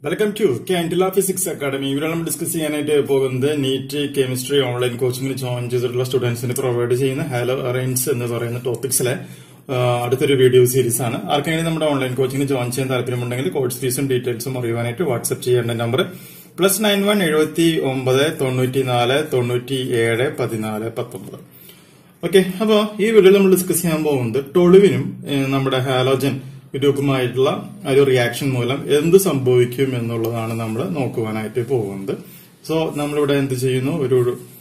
welcome to Candila physics academy ഇവിടെ നമ്മൾ discuss ചെയ്യാനായിട്ട് പോകുന്നത് നീറ്റ് കെമിസ്ട്രി ഓൺലൈൻ കോച്ചിങ്ങിന് ജോയിൻ ചെയ്തിട്ടുള്ള സ്റ്റുഡൻസിന് പ്രൊവൈഡ് ചെയ്യുന്ന ഹാലോ അറേഞ്ച് എന്ന് പറയുന്ന ടോപ്പിക്സിലെ ആ, അടുത്തൊരു വീഡിയോ സീരീസ് ആണ് ആർക്കെങ്കിലും നമ്മുടെ ഓൺലൈൻ കോച്ചിങ്ങിന് ജോയിൻ ചെയ്യാൻ താല്പര്യമുണ്ടെങ്കിൽ കോഴ്സ് ഫീസും ഡീറ്റെയിൽസും അറിയുവാനായിട്ട് വാട്സ്ആപ്പ് ചെയ്യേണ്ട നമ്പർ പ്ലസ് നയൻ വൺ എഴുപത്തി ഒമ്പത് തൊണ്ണൂറ്റി നാല് തൊണ്ണൂറ്റി ഏഴ് പതിനാല് പത്തൊമ്പത് ഓക്കെ അപ്പോ ഈ വീഡിയോയിൽ നമ്മൾ ഡിസ്കസ് ചെയ്യാൻ പോകുന്നത് ടൊളുവിനും ഏഹ്, നമ്മുടെ ഹാലോജൻ ഗ്രൂപ്പുമായിട്ടുള്ള ഒരു റിയാക്ഷൻ മൂലം എന്ത് സംഭവിക്കും എന്നുള്ളതാണ് നമ്മൾ നോക്കുവാനായിട്ട് പോകുന്നത് സോ നമ്മളിവിടെ എന്ത് ചെയ്യുന്നു ഒരു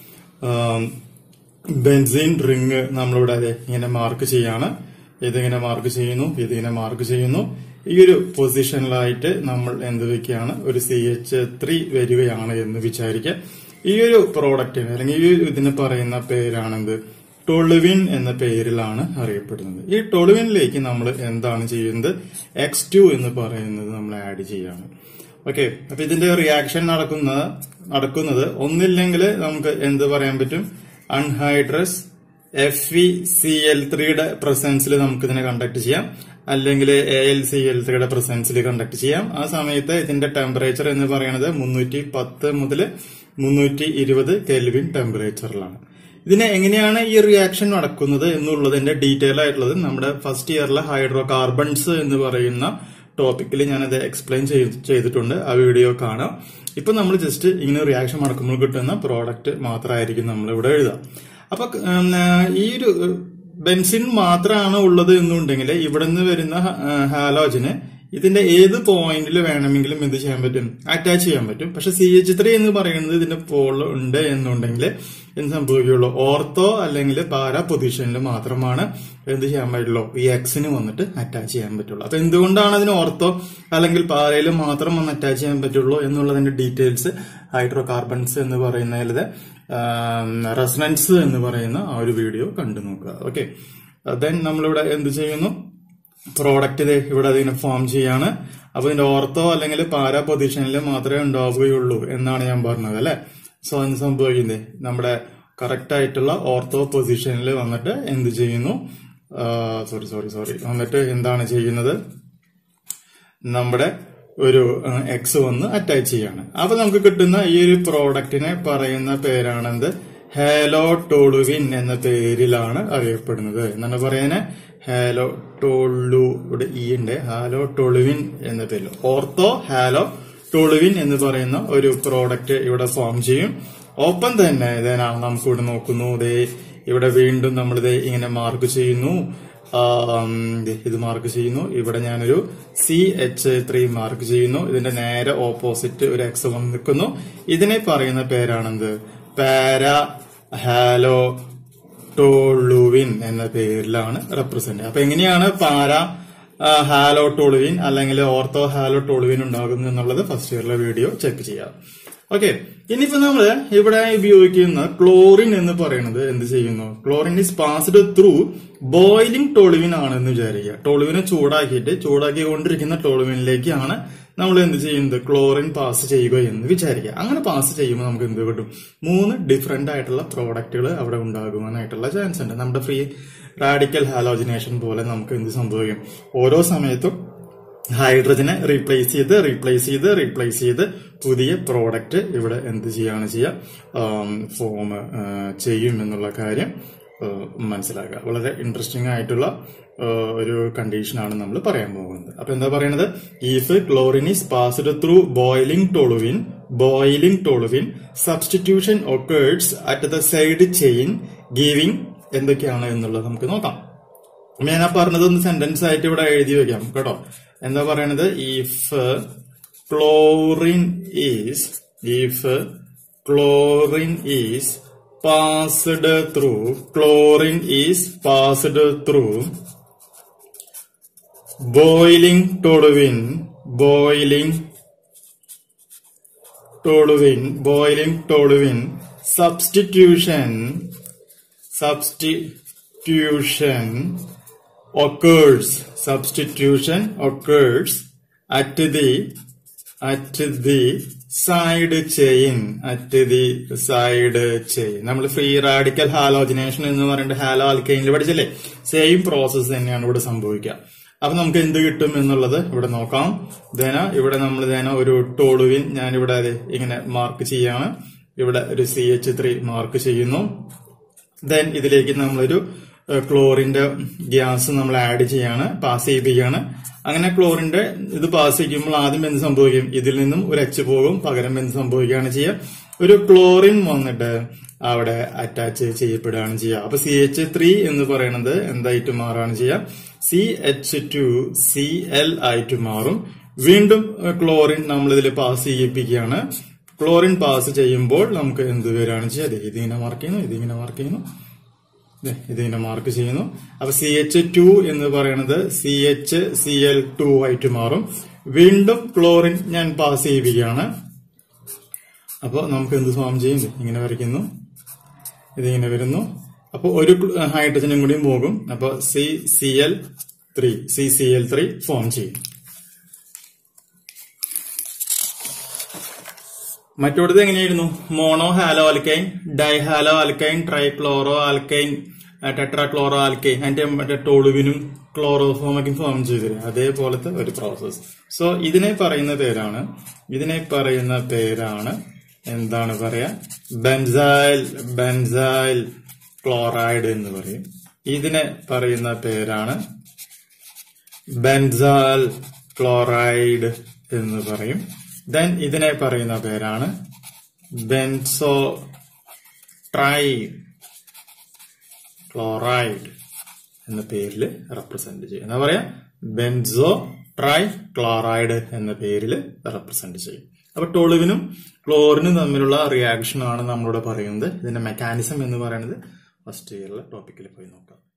ബെൻസിൻ റിങ് നമ്മളിവിടെ ദേ ഇങ്ങനെ മാർക്ക് ചെയ്യാണ് ഇതിങ്ങനെ മാർക്ക് ചെയ്യുന്നു ഇതിങ്ങനെ മാർക്ക് ചെയ്യുന്നു ഈ ഒരു പൊസിഷനിലായിട്ട് നമ്മൾ എന്ത് വെക്കുകയാണ് ഒരു സി എച്ച് ത്രീ വരികയാണ് എന്ന് വിചാരിക്കുക ഈ ഒരു പ്രോഡക്റ്റിന് അല്ലെങ്കിൽ ഈ ഒരു ഇതിന് പറയുന്ന പേരാണെന്ത് ടൊളുവിൻ എന്ന പേരിലാണ് അറിയപ്പെടുന്നത് ഈ ടൊളുവിനിലേക്ക് നമ്മൾ എന്താണ് ചെയ്യുന്നത് എക്സ് ടു എന്ന് പറയുന്നത് നമ്മൾ ആഡ് ചെയ്യാണ് ഓക്കെ അപ്പൊ ഇതിന്റെ റിയാക്ഷൻ നടക്കുന്നത് നടക്കുന്നത് ഒന്നില്ലെങ്കിൽ നമുക്ക് എന്ത് പറയാൻ പറ്റും anhydrous F V C L ത്രീയുടെ പ്രസൻസിൽ നമുക്ക് ഇതിനെ കണ്ടക്ട് ചെയ്യാം അല്ലെങ്കിൽ എ എൽ സി എൽ ത്രീയുടെ പ്രസൻസിൽ കണ്ടക്ട് ചെയ്യാം ആ സമയത്ത് ഇതിന്റെ ടെമ്പറേച്ചർ എന്ന് പറയുന്നത് മുന്നൂറ്റി പത്ത് മുതൽ മുന്നൂറ്റി ഇരുപത് കെൽവിൻ ടെമ്പറേച്ചറിലാണ് ഇതിന് എങ്ങനെയാണ് ഈ റിയാക്ഷൻ നടക്കുന്നത് എന്നുള്ളതിന്റെ ഡീറ്റെയിൽ ആയിട്ടുള്ളത് നമ്മുടെ ഫസ്റ്റ് ഇയറിലെ ഹൈഡ്രോ കാർബൺസ് എന്ന് പറയുന്ന ടോപ്പിക്കിൽ ഞാനത് എക്സ്പ്ലെയിൻ ചെയ്തിട്ടുണ്ട് ആ വീഡിയോ കാണാം ഇപ്പൊ നമ്മൾ ജസ്റ്റ് ഇങ്ങനെ റിയാക്ഷൻ നടക്കുമ്പോൾ കിട്ടുന്ന പ്രോഡക്റ്റ് മാത്രമായിരിക്കും നമ്മൾ ഇവിടെ എഴുതുക അപ്പൊ ഉം, ഈ ഒരു ബെൻസിൻ മാത്രമാണ് ഉള്ളത് എന്നുണ്ടെങ്കിൽ ഇവിടെ നിന്ന് വരുന്ന ഹാലോജന് ഇതിന്റെ ഏത് പോയിന്റിൽ വേണമെങ്കിലും എന്ത് ചെയ്യാൻ പറ്റും അറ്റാച്ച് ചെയ്യാൻ പറ്റും പക്ഷെ സി എച്ച് ത്രീ എന്ന് പറയുന്നത് ഇതിന്റെ പോൾ ഉണ്ട് എന്നുണ്ടെങ്കിൽ എന്ത് സംഭവിക്കുള്ളൂ ഓർത്തോ അല്ലെങ്കിൽ പാര പൊസിഷനിൽ മാത്രമാണ് എന്ത് ചെയ്യാൻ പറ്റുള്ളൂ ഈ എക്സിന് വന്നിട്ട് അറ്റാച്ച് ചെയ്യാൻ പറ്റുള്ളൂ അപ്പൊ എന്തുകൊണ്ടാണ് അതിന് ഓർത്തോ അല്ലെങ്കിൽ പാരയിൽ മാത്രം വന്ന് അറ്റാച്ച് ചെയ്യാൻ പറ്റുള്ളൂ എന്നുള്ളതിന്റെ ഡീറ്റെയിൽസ് ഹൈഡ്രോ കാർബൺസ് എന്ന് പറയുന്നതിലെ റെസണൻസ് എന്ന് പറയുന്ന ആ ഒരു വീഡിയോ കണ്ടു നോക്കുക ഓക്കെ ദെൻ നമ്മളിവിടെ എന്ത് ചെയ്യുന്നു പ്രോഡക്റ്റ് ഇത് ഇവിടെ അതിനെ ഫോം ചെയ്യാണ് അപ്പൊ ഇതിന്റെ ഓർത്തോ അല്ലെങ്കിൽ പാര പൊസിഷനിൽ മാത്രമേ ഉണ്ടാവുകയുള്ളൂ എന്നാണ് ഞാൻ പറഞ്ഞത് അല്ലെ സോ എന്ത് സംഭവിക്കുന്നത് നമ്മുടെ കറക്റ്റ് ആയിട്ടുള്ള ഓർത്തോ പൊസിഷനിൽ വന്നിട്ട് എന്ത് ചെയ്യുന്നു സോറി സോറി സോറി വന്നിട്ട് എന്താണ് ചെയ്യുന്നത് നമ്മുടെ ഒരു എക്സ് വന്ന് അറ്റാച്ച് ചെയ്യാണ് അപ്പൊ നമുക്ക് കിട്ടുന്ന ഈ ഒരു പ്രോഡക്റ്റിനെ പറയുന്ന പേരാണെന്ത് ഹാലോ ടോളുവിൻ എന്ന പേരിലാണ് അറിയപ്പെടുന്നത് എന്നാണ് പറയുന്നത് ഹാലോ ടോളു ഇവിടെ ഇ ഉണ്ട് ഹാലോ ടോളുവിൻ എന്ന പേരിൽ ഓർത്തോ ഹാലോ ടോളുവിൻ എന്ന് പറയുന്ന ഒരു പ്രോഡക്റ്റ് ഇവിടെ ഫോം ചെയ്യും ഒപ്പം തന്നെ ഇതേനാണ് നമുക്ക് ഇവിടെ നോക്കുന്നു ദേ ഇവിടെ വീണ്ടും നമ്മൾ ദേ ഇങ്ങനെ മാർക്ക് ചെയ്യുന്നു ആം, ദേ ഇത് മാർക്ക് ചെയ്യുന്നു ഇവിടെ ഞാനൊരു സി എച്ച് ത്രീ മാർക്ക് ചെയ്യുന്നു ഇതിന്റെ നേരെ ഓപ്പോസിറ്റ് ഒരു എക്സ് വന്ന് നിൽക്കുന്നു ഇതിനെ പറയുന്ന പേരാണെന്ത് പാര ഹാലോ ടോളുവിൻ എന്ന പേരിലാണ് റെപ്രസെന്റ് അപ്പൊ എങ്ങനെയാണ് പാര ആ, ഹാലോ ടോളുവിൻ അല്ലെങ്കിൽ ഓർത്തോ ഹാലോ ടോളുവിൻ ഉണ്ടാകുന്നത് എന്നുള്ളത് ഫസ്റ്റ് ഇയറിലെ വീഡിയോ ചെക്ക് ചെയ്യാം ഓക്കെ ഇനിയിപ്പോ നമ്മള് ഇവിടെ ഉപയോഗിക്കുന്ന ക്ലോറിൻ എന്ന് പറയുന്നത് എന്ത് ചെയ്യുന്നു chlorine is passed through boiling toluene ആണെന്ന് വിചാരിക്കുക ടോളുവിനെ ചൂടാക്കിയിട്ട് ചൂടാക്കിക്കൊണ്ടിരിക്കുന്ന ടോളുവിനിലേക്കാണ് നമ്മൾ എന്ത് ചെയ്യുന്നത് ക്ലോറിൻ പാസ് ചെയ്യുക എന്ന് വിചാരിക്കുക അങ്ങനെ പാസ് ചെയ്യുമ്പോൾ നമുക്ക് എന്ത് കിട്ടും മൂന്ന് ഡിഫറെന്റ് ആയിട്ടുള്ള പ്രോഡക്റ്റുകൾ അവിടെ ഉണ്ടാകുവാനായിട്ടുള്ള ചാൻസ് ഉണ്ട് നമ്മുടെ ഫ്രീ റാഡിക്കൽ ഹാലോജിനേഷൻ പോലെ നമുക്ക് എന്ത് സംഭവിക്കും ഓരോ സമയത്തും ഹൈഡ്രജനെ റീപ്ലേസ് ചെയ്ത് റീപ്ലേസ് ചെയ്ത് റീപ്ലേസ് ചെയ്ത് പുതിയ പ്രോഡക്റ്റ് ഇവിടെ എന്ത് ചെയ്യാണ് ചെയ്യുക ഫോം ചെയ്യും എന്നുള്ള കാര്യം ആ, മനസ്സിലാക്കുക വളരെ ഇൻട്രസ്റ്റിംഗ് ആയിട്ടുള്ള ആ, ഒരു കണ്ടീഷനാണ് നമ്മൾ പറയാൻ പോകുന്നത് അപ്പൊ എന്താ പറയുന്നത് if chlorine is passed through boiling toluene boiling toluene substitution occurs at the side chain giving എന്തൊക്കെയാണ് എന്നുള്ളത് നമുക്ക് നോക്കാം ഞാൻ ആ പറഞ്ഞത് ഒന്ന് സെന്റൻസ് ആയിട്ട് ഇവിടെ എഴുതി വെക്കാം കേട്ടോ എന്താ പറയണത് if chlorine is if chlorine is passed through chlorine is passed through boiling toluene boiling toluene boiling toluene substitution substitution occurs substitution occurs at the at the side chain at the side chain നമ്മൾ free radical halogenation എന്ന് പറയുന്നത് halo ആൽക്കൈനിൽ പഠിച്ചല്ലേ same process തന്നെയാണ് ഇവിടെ സംഭവിക്കുക അപ്പൊ നമുക്ക് എന്ത് കിട്ടും എന്നുള്ളത് ഇവിടെ നോക്കാം ധന ഇവിടെ നമ്മൾ ധന ഒരു ടോളുവിൻ ഞാൻ ഇവിടെ ഇങ്ങനെ മാർക്ക് ചെയ്യാണ് ഇവിടെ ഒരു സി എച്ച് ത്രീ മാർക്ക് ചെയ്യുന്നു ദെൻ ഇതിലേക്ക് നമ്മളൊരു ഏഹ്, ക്ലോറിന്റെ ഗ്യാസ് നമ്മൾ ആഡ് ചെയ്യാണ് പാസ് ചെയ്യിപ്പിക്കുകയാണ് അങ്ങനെ ക്ലോറിന്റെ ഇത് പാസ് ചെയ്യുമ്പോൾ ആദ്യം എന്ത് സംഭവിക്കും ഇതിൽ നിന്നും ഒരു എച്ച് പോകും പകരം എന്ത് സംഭവിക്കുകയാണ് ചെയ്യുക ഒരു ക്ലോറിൻ വന്നിട്ട് അവിടെ അറ്റാച്ച് ചെയ്യപ്പെടുകയാണ് ചെയ്യുക അപ്പൊ സി എച്ച് ത്രീ എന്ന് പറയുന്നത് എന്തായിട്ട് മാറുകയാണ് ചെയ്യുക C H two C L ആയിട്ട് മാറും വീണ്ടും ഏഹ്, ക്ലോറിൻ നമ്മൾ ഇതിൽ പാസ് ചെയ്യിപ്പിക്കുകയാണ് ക്ലോറിൻ പാസ് ചെയ്യുമ്പോൾ നമുക്ക് എന്ത് വരികയാണ് ചെയ്യുക ദേ ഇതിങ്ങനെ മാർക്ക് ചെയ്യുന്നു ഇതിങ്ങനെ മാർക്ക് ചെയ്യുന്നു ദേ ഇതിങ്ങനെ മാർക്ക് ചെയ്യുന്നു അപ്പൊ സി എച്ച് ടു എന്ന് പറയുന്നത് C H C L two ആയിട്ട് മാറും വീണ്ടും ക്ലോറിൻ ഞാൻ പാസ് ചെയ്യിപ്പിക്കുകയാണ് അപ്പോൾ നമുക്ക് എന്ത് ഫോം ചെയ്യും ദേ ഇങ്ങനെ വരയ്ക്കുന്നു ഇതിങ്ങനെ വരുന്നു അപ്പോൾ ഒരു ഹൈഡ്രജനും കൂടിയും പോകും അപ്പോൾ C C L three C C L three form ചെയ്യും മറ്റോടത് എങ്ങനെയായിരുന്നു mono halo alkane dihalo alkane trichloro alkane tetrachloro alkane അതിന്റെ മറ്റേ ടോളുവിനും ക്ലോറോഫോമൊക്കെ ഫോം ചെയ്തില്ല അതേപോലത്തെ ഒരു പ്രോസസ് സോ ഇതിനെ പറയുന്ന പേരാണ് ഇതിനെ പറയുന്ന പേരാണ് എന്താണ് പറയാ ബെൻസൈൽ ബെൻസൈൽ ക്ലോറൈഡ് എന്ന് പറയും ഇതിനെ പറയുന്ന പേരാണ് ബെൻസാൽ ക്ലോറൈഡ് എന്ന് പറയും ദെൻ ഇതിനെ പറയുന്ന പേരാണ് ബെൻസോ ട്രൈ ക്ലോറൈഡ് എന്ന പേരിൽ റെപ്രസെന്റ് ചെയ്യും എന്താ പറയാ ബെൻസോ ട്രൈ ക്ലോറൈഡ് എന്ന പേരിൽ റെപ്രസെന്റ് ചെയ്യും അപ്പൊ ടോളുവിനും ക്ലോറിനും തമ്മിലുള്ള റിയാക്ഷൻ ആണ് നമ്മളിവിടെ പറയുന്നത് ഇതിന്റെ മെക്കാനിസം എന്ന് പറയുന്നത് ഫസ്റ്റ് ഇയറിലെ ടോപ്പിക്കിൽ പോയി നോക്കാം